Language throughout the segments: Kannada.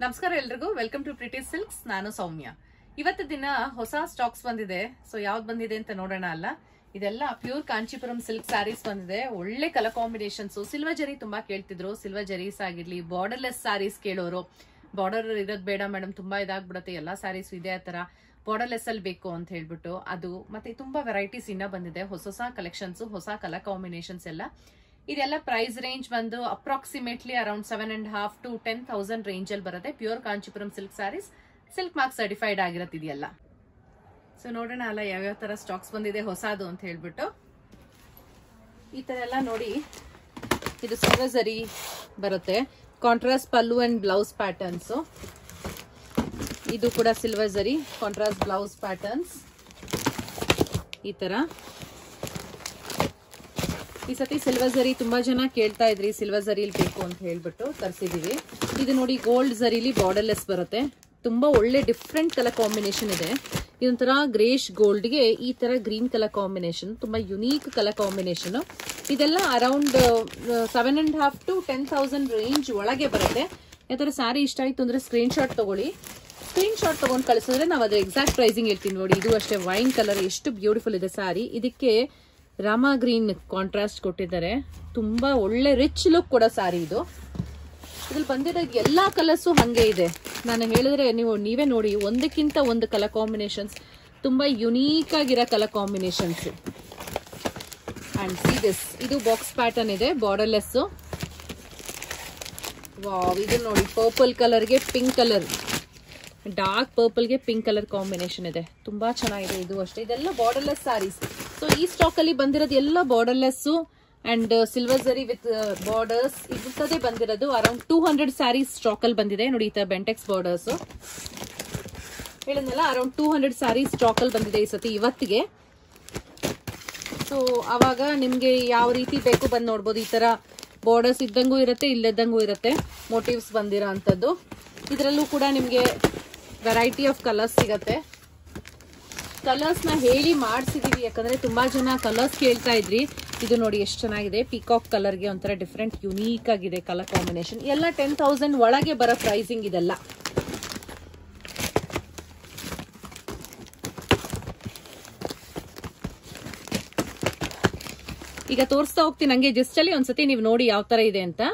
ನಮಸ್ಕಾರ ಎಲ್ರಿಗೂ ವೆಲ್ಕಮ್ ಟು ಪ್ರಿಟಿ ಸಿಲ್ಕ್ಸ್ ನಾನು ಸೌಮ್ಯ ಇವತ್ತು ದಿನ ಹೊಸ ಸ್ಟಾಕ್ಸ್ ಬಂದಿದೆ ಸೊ ಯಾವ್ದು ಬಂದಿದೆ ಅಂತ ನೋಡೋಣ ಅಲ್ಲ ಇದೆಲ್ಲ ಪ್ಯೂರ್ ಕಾಂಚೀಪುರಂ ಸಿಲ್ಕ್ ಸ್ಯಾರೀಸ್ ಬಂದಿದೆ ಒಳ್ಳೆ ಕಲರ್ ಕಾಂಬಿನೇಷನ್ಸ್ ಸಿಲ್ವರ್ ಜರಿ ತುಂಬಾ ಕೇಳ್ತಿದ್ರು ಸಿಲ್ವರ್ ಜರೀಸ್ ಆಗಿರ್ಲಿ ಬಾರ್ಡರ್ಲೆಸ್ ಸ್ಯಾರೀಸ್ ಕೇಳೋರು ಬಾರ್ಡರ್ ಇರೋದು ಬೇಡ ಮೇಡಮ್ ತುಂಬಾ ಇದಾಗ್ಬಿಡುತ್ತೆ ಎಲ್ಲಾ ಸ್ಯಾರೀಸ್ ಇದೆ ಆ ತರ ಬಾರ್ಡರ್ಲೆಸ್ ಅಲ್ಲಿ ಬೇಕು ಅಂತ ಹೇಳ್ಬಿಟ್ಟು ಅದು ಮತ್ತೆ ತುಂಬಾ ವೆರೈಟೀಸ್ ಇನ್ನ ಬಂದಿದೆ ಹೊಸ ಹೊಸ ಕಲೆಕ್ಷನ್ಸ್ ಹೊಸ ಕಲರ್ ಕಾಂಬಿನೇಷನ್ಸ್ ಎಲ್ಲ ಇದೆಲ್ಲ ಪ್ರೈಸ್ ರೇಂಜ್ ಬಂದು approximately around seven and half to ten thousand range ಅಲ್ಲಿ ಬರುತ್ತೆ pure Kanchipuram silk saris silk mark certified ಆಗಿರತ್ತೆ ಇದೆಲ್ಲ ಸೊ ನೋಡೋಣ ಅಲ್ಲ ಯಾವ್ಯಾವ ತರ ಸ್ಟಾಕ್ಸ್ ಬಂದಿದೆ ಹೊಸದು ಅಂತ ಹೇಳ್ಬಿಟ್ಟು ಈ ತರ ಎಲ್ಲ ನೋಡಿ ಇದು ಸರಸರಿ ಬರುತ್ತೆ contrast pallu and blouse patterns ಇದು ಕೂಡ ಸಿಲ್ವರ್ ಜರಿ ಕಾಂಟ್ರಾಸ್ಟ್ ಬ್ಲೌಸ್ ಪ್ಯಾಟರ್ನ್ಸ್ ಈ ತರ ಈ ಸತಿ ಸಿಲ್ವರ್ ಜರಿ ತುಂಬಾ ಜನ ಕೇಳ್ತಾ ಇದ್ರಿ ಸಿಲ್ವರ್ ಜರಿಲಿ ಬೇಕು ಅಂತ ಹೇಳ್ಬಿಟ್ಟು ತರಿಸಿದೀವಿ ಇದು ನೋಡಿ ಗೋಲ್ಡ್ ಜರಿಲಿ ಬಾರ್ಡರ್ಲೆಸ್ ಬರುತ್ತೆ ತುಂಬಾ ಒಳ್ಳೆ ಡಿಫ್ರೆಂಟ್ ಕಲರ್ ಕಾಂಬಿನೇಷನ್ ಇದೆ ಇದೊಂಥರ ಗ್ರೇಶ್ ಗೋಲ್ಡ್ಗೆ ಈ ತರ ಗ್ರೀನ್ ಕಲರ್ ಕಾಂಬಿನೇಷನ್ ತುಂಬಾ ಯುನೀಕ್ ಕಲರ್ ಕಾಂಬಿನೇಷನ್ ಇದೆಲ್ಲ around seven and half to ten thousand range ಒಳಗೆ ಬರುತ್ತೆ ಯಾವ್ದಾರ ಸ್ಯಾರಿ ಇಷ್ಟ ಆಯ್ತು ಅಂದ್ರೆ ಸ್ಕ್ರೀನ್ ಶಾಟ್ ತಗೊಳ್ಳಿ ಸ್ಕ್ರೀನ್ ಶಾಟ್ ತಗೊಂಡು ಕಳಿಸಿದ್ರೆ ನಾವು ಅದ್ರ ಎಕ್ಸಾಕ್ಟ್ ಪ್ರೈಸಿಂಗ್ ಹೇಳ್ತೀನಿ ನೋಡಿ ಇದು ಅಷ್ಟೇ ವೈನ್ ಕಲರ್ ಎಷ್ಟು ಬ್ಯೂಟಿಫುಲ್ ಇದೆ ಸ್ಯಾರಿ ಇದಕ್ಕೆ ರಾಮ ಗ್ರೀನ್ ಕಾಂಟ್ರಾಸ್ಟ್ ಕೊಟ್ಟಿದ್ದಾರೆ ತುಂಬಾ ಒಳ್ಳೆ ರಿಚ್ ಲುಕ್ ಕೂಡ ಸಾರಿ ಇದು ಇದ್ರಲ್ಲಿ ಬಂದಿರೋ ಎಲ್ಲಾ ಕಲರ್ಸು ಹಂಗೆ ಇದೆ ನಾನು ಹೇಳಿದ್ರೆ ನೀವು ನೀವೇ ನೋಡಿ ಒಂದಕ್ಕಿಂತ ಒಂದು ಕಲರ್ ಕಾಂಬಿನೇಷನ್ಸ್ ತುಂಬಾ ಯುನೀಕ್ ಆಗಿರೋ colour combinations and see this ಇದು ಬಾಕ್ಸ್ ಪ್ಯಾಟರ್ನ್ ಇದೆ ಬಾರ್ಡರ್ಲೆಸ್ ವಾವ್ ಇದು ನೋಡಿ ಪರ್ಪಲ್ ಕಲರ್ಗೆ ಪಿಂಕ್ ಕಲರ್ ಡಾರ್ಕ್ ಪರ್ಪಲ್ಗೆ ಪಿಂಕ್ ಕಲರ್ ಕಾಂಬಿನೇಷನ್ ಇದೆ ತುಂಬಾ ಚೆನ್ನಾಗಿದೆ ಇದು ಅಷ್ಟೇ ಇದೆಲ್ಲ ಬಾರ್ಡರ್ಲೆಸ್ ಸ್ಯಾರೀಸ್ ಸೊ ಈ ಸ್ಟಾಕ್ ಅಲ್ಲಿ ಬಂದಿರೋದು ಎಲ್ಲ borderless and silver zari with borders ಇಂಥದೇ ಬಂದಿರೋದು around two hundred saris stock ಅಲ್ಲಿ ಬಂದಿದೆ ನೋಡಿ ಈ ತರ ಬೆಂಟೆಕ್ಸ್ ಬಾರ್ಡರ್ಸ್ ಹೇಳಿದ್ನಲ್ಲ around two hundred saris stock ಅಲ್ಲಿ ಬಂದಿದೆ ಈ ಸತಿ ಇವತ್ತಿಗೆ ಸೊ ಅವಾಗ ನಿಮ್ಗೆ ಯಾವ ರೀತಿ ಬೇಕು ಬಂದು ನೋಡ್ಬೋದು ಈ ತರ ಬಾರ್ಡರ್ಸ್ ಇದ್ದಂಗೂ ಇರುತ್ತೆ ಇಲ್ಲದಂಗೂ ಇರುತ್ತೆ ಮೋಟಿವ್ಸ್ ಬಂದಿರೋ ಅಂಥದ್ದು ಇದರಲ್ಲೂ ಕೂಡ ನಿಮಗೆ ವೆರೈಟಿ ಆಫ್ ಕಲರ್ಸ್ ಸಿಗತ್ತೆ ಕಲರ್ಸ್ ನ ಹೇಳಿ ಮಾಡಿಸಿದೀವಿ ಯಾಕಂದ್ರೆ ತುಂಬಾ ಜನ ಕಲರ್ಸ್ ಕೇಳ್ತಾ ಇದ್ರಿ ಇದು ನೋಡಿ ಎಷ್ಟು ಚೆನ್ನಾಗಿದೆ ಪಿಕಾಕ್ ಕಲರ್ಗೆ ಒಂಥರ ಡಿಫ್ರೆಂಟ್ ಯುನೀಕ್ ಆಗಿದೆ ಕಲರ್ ಕಾಂಬಿನೇಷನ್ ಎಲ್ಲ ಟೆನ್ ತೌಸಂಡ್ ಒಳಗೆ ಬರೋ ಪ್ರೈಸಿಂಗ್ ಇದೆಲ್ಲ ಈಗ ತೋರಿಸ್ತಾ ಹೋಗ್ತೀನಿ ನಂಗೆ ಜಸ್ಟ್ ಅಲ್ಲಿ ಒಂದ್ಸತಿ ನೀವು ನೋಡಿ ಯಾವ ತರ ಇದೆ ಅಂತ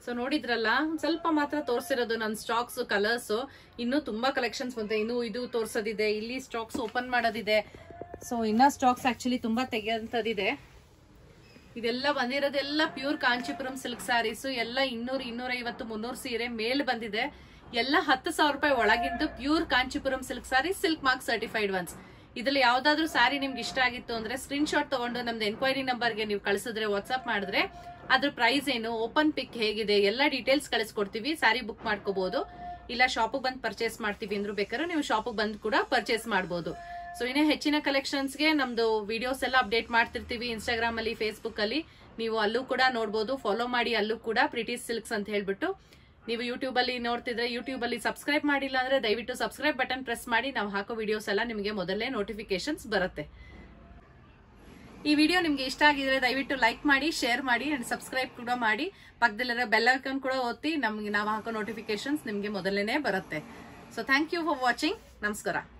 ಸೊ ನೋಡಿದ್ರಲ್ಲ ಒಂದ್ ಸ್ವಲ್ಪ ಮಾತ್ರ ತೋರಿಸಿರೋದು ನನ್ನ ಸ್ಟಾಕ್ಸ್ ಕಲರ್ಸ್ ಇನ್ನೂ ತುಂಬಾ ಕಲೆಕ್ಷನ್ಸ್ ಬಂತೆ ಇನ್ನು ಇದು ತೋರ್ಸೋದಿದೆ ಇಲ್ಲಿ ಸ್ಟಾಕ್ಸ್ ಓಪನ್ ಮಾಡೋದಿದೆ ಸೊ ಇನ್ನ ಸ್ಟಾಕ್ಸ್ ಆಕ್ಚುಲಿ ತುಂಬಾ ತೆಗೆಯಂತದಿದೆ ಇದೆಲ್ಲ ಬಂದಿರೋದೆಲ್ಲ ಪ್ಯೂರ್ ಕಾಂಚೀಪುರಂ ಸಿಲ್ಕ್ ಸ್ಯಾರೀಸ್ ಎಲ್ಲ ಇನ್ನೂರು ಇನ್ನೂರ ಐವತ್ತು ಮುನ್ನೂರು ಸೀರೆ ಮೇಲ್ ಬಂದಿದೆ ಎಲ್ಲ ಹತ್ತು ಸಾವಿರ ರೂಪಾಯಿ ಒಳಗಿಂದು pure Kanchipuram silk sari silk mark certified ones ಇದ್ರಲ್ಲಿ ಯಾವ್ದಾದ್ರು ಸ್ಯಾರಿ ನಿಮ್ಗೆ ಇಷ್ಟ ಆಗಿತ್ತು ಅಂದ್ರೆ ಸ್ಕ್ರೀನ್ ಶಾಟ್ ತಗೊಂಡು ನಮ್ದು ಎನ್ಕ್ವೈರಿ ನಂಬರ್ಗೆ ನೀವು ಕಳಿಸಿದ್ರೆ ವಾಟ್ಸ್ಆಪ್ ಮಾಡಿದ್ರೆ ಅದ್ರ ಪ್ರೈಸ್ ಏನು ಓಪನ್ ಪಿಕ್ ಹೇಗಿದೆ ಎಲ್ಲ ಡೀಟೇಲ್ಸ್ ಕಳಿಸ್ಕೊಡ್ತೀವಿ ಸ್ಯಾರಿ ಬುಕ್ ಮಾಡ್ಕೋಬಹುದು ಇಲ್ಲ ಶಾಪಿಗೆ ಬಂದು ಪರ್ಚೇಸ್ ಮಾಡ್ತೀವಿ ಅಂದ್ರೂ ಬೇಕಾದ್ರೆ ನೀವು ಶಾಪಿಗೆ ಬಂದು ಕೂಡ ಪರ್ಚೇಸ್ ಮಾಡಬಹುದು ಸೊ ಇನ್ನೇ ಹೆಚ್ಚಿನ ಕಲೆಕ್ಷನ್ಸ್ಗೆ ನಮ್ದು ವಿಡಿಯೋಸ್ ಎಲ್ಲ ಅಪ್ಡೇಟ್ ಮಾಡ್ತಿರ್ತೀವಿ ಇನ್ಸ್ಟಾಗ್ರಾಮ್ ಅಲ್ಲಿ ಫೇಸ್ಬುಕ್ ಅಲ್ಲಿ ನೀವು ಅಲ್ಲೂ ಕೂಡ ನೋಡ್ಬೋದು ಫಾಲೋ ಮಾಡಿ ಅಲ್ಲೂ ಕೂಡ ಪ್ರಿಟೀಸ್ ಸಿಲ್ಕ್ಸ್ ಅಂತ ಹೇಳ್ಬಿಟ್ಟು ನೀವು ಯೂಟ್ಯೂಬ್ ಅಲ್ಲಿ ನೋಡ್ತಿದ್ರೆ ಯೂಟ್ಯೂಬ್ ಅಲ್ಲಿ ಸಬ್ಸ್ಕ್ರೈಬ್ ಮಾಡಿಲ್ಲ ಅಂದ್ರೆ ದಯವಿಟ್ಟು ಸಬ್ಸ್ಕ್ರೈಬ್ ಬಟನ್ ಪ್ರೆಸ್ ಮಾಡಿ ನಾವು ಹಾಕೋ ವಿಡಿಯೋಸ್ ಎಲ್ಲ ನಿಮಗೆ ಮೊದಲೇ ನೋಟಿಫಿಕೇಶನ್ಸ್ ಬರುತ್ತೆ ಈ ವಿಡಿಯೋ ನಿಮ್ಗೆ ಇಷ್ಟ ಆಗಿದ್ರೆ ದಯವಿಟ್ಟು ಲೈಕ್ ಮಾಡಿ ಶೇರ್ ಮಾಡಿ ಅಂಡ್ ಸಬ್ಸ್ಕ್ರೈಬ್ ಕೂಡ ಮಾಡಿ ಪಕ್ಕದಲ್ಲಿರೋ ಬೆಲ್ ಐಕನ್ ಕೂಡ ಒತ್ತಿ ನಮ್ಗೆ ನಾವು ಹಾಕೋ ನೋಟಿಫಿಕೇಶನ್ಸ್ ನಿಮ್ಗೆ ಮೊದಲೇನೆ ಬರುತ್ತೆ so thank you for watching ನಮಸ್ಕಾರ